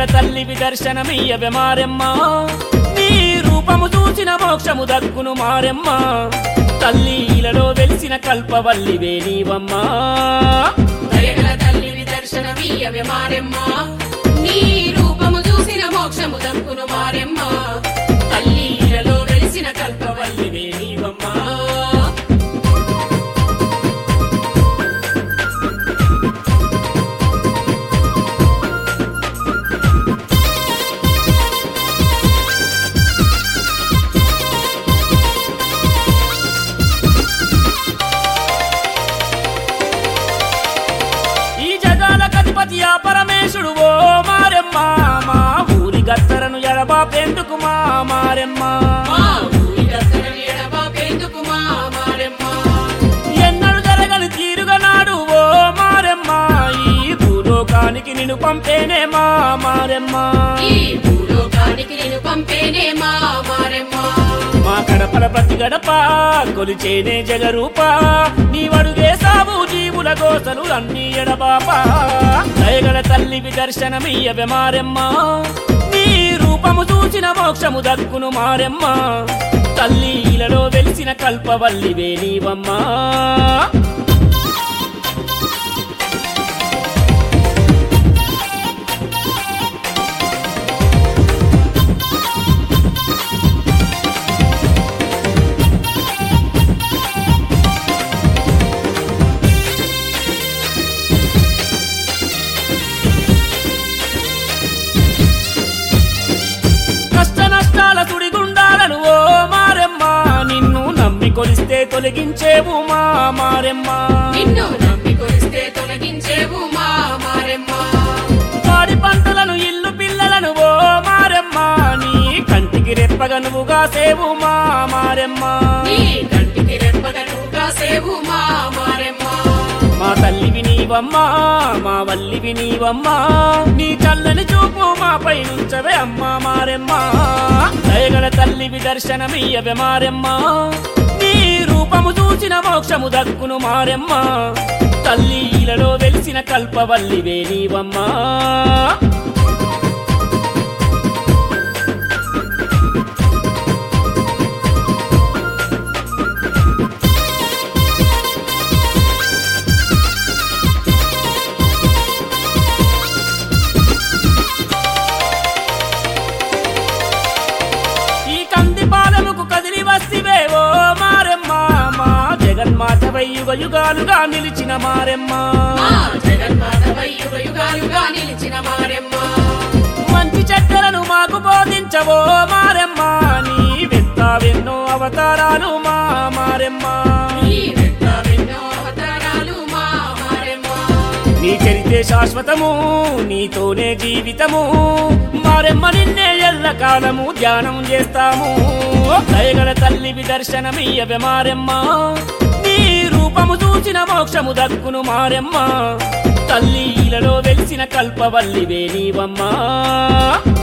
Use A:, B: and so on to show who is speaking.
A: తల్లివి దర్శనమియ్యవే మారెమ్మ నీ రూపము చూసిన మోక్షము దక్కును మారెమ్మ తల్లిలలో వెలిసిన కల్పవల్లివే నీవమ్మా
B: దయగల తల్లివి దర్శనమీయవే మారెమ్మ నీ రూపము చూసిన మోక్షము దక్కును మారెమ్మ తల్లిలలో వెలిసిన కల్పవల్లివే నీవమ్మా
A: ఈ జగాల కధిపతి ఆ పరమేశుడు ఓ మారెమ్మ మా ఊరి గత్తరను ఎడబాపేందుకు మా మారెమ్మ
B: మా ఊరి దగ్గరని ఎడబాపేందుకు మా మారెమ్మ
A: ఎన్నడు జరగని తీరుగా నాడు ఓ మారెమ్మ ఈ భూలోకానికి నిన్ను పంపేనే మా మారెమ్మ
B: ఈ భూలోకానికి నేను పంపేనే మా మారెమ్మ
A: మా గడపల ప్రతి గడప కొలిచేనే జగరూప నీవడుగే సాగు జీవుల గోసలు అన్ని ఎడబాప దయగల తల్లివి దర్శనమియ్యవే మారెమ్మ నీ రూపము చూసిన మోక్షము దక్కును మారెమ్మ తల్లిలలో వెలిసిన కల్పవల్లివే నీవమ్మా కష్ట నష్టాల సుడిగుండాలను ఓ మారెమ్మ నిన్ను నమ్మి కొలిస్తే తొలగించేవు మా మారెమ్మ
B: నిన్ను నమ్మి కొలిస్తే తొలగించేవు మా మారెమ్మ
A: పాడి పంటలను ఇల్లు పిల్లలను ఓ మారెమ్మ నీ కంటికి రెప్పగా నువ్వుగా సేవు మా మారెమ్మ
B: నీ కంటికి రెప్పగను కాసేవు మా మారెమ్మ
A: మా తల్లివి నీవమ్మా మా వల్లివి నీవమ్మా నీ చల్లని చూపు మా పై నుంచవే అమ్మా మారెమ్మ దయగల తల్లివి దర్శనమియ్యవే మారెమ్మ నీ రూపము చూసిన మోక్షము దక్కును మారెమ్మ తల్లిలలో వెలిసిన కల్పవల్లివే నీవమ్మా ఈ కంది పాలముకు కదిలి వస్తివే ఓ మారెమ్మ మా జగన్మాత యుగ యుగాలుగా నిలిచిన మారెమ్మ
B: మా జగన్మాతపై యుగ యుగాలుగా నిలిచిన మారెమ్మ
A: మంచి చెడ్డలను మాకు బోధించవో మారెమ్మ నీ వెత్తావెన్నో అవతారాలు మా మారెమ్మ
B: నీ వెంట ఎన్నో అవతారాలు మా మారెమ్మ
A: నీ చరితే శాశ్వతము నీతోనే జీవితము మారెమ్మ నిన్నే ఎల్ల కాలము ధ్యానం చేస్తాము దయగల తల్లివి దర్శనమియ్యవే మారెమ్మ నీ రూపము చూసిన మోక్షము దక్కును మారెమ్మ తల్లిలలో వెలిసిన కల్పవల్లివే నీవమ్మా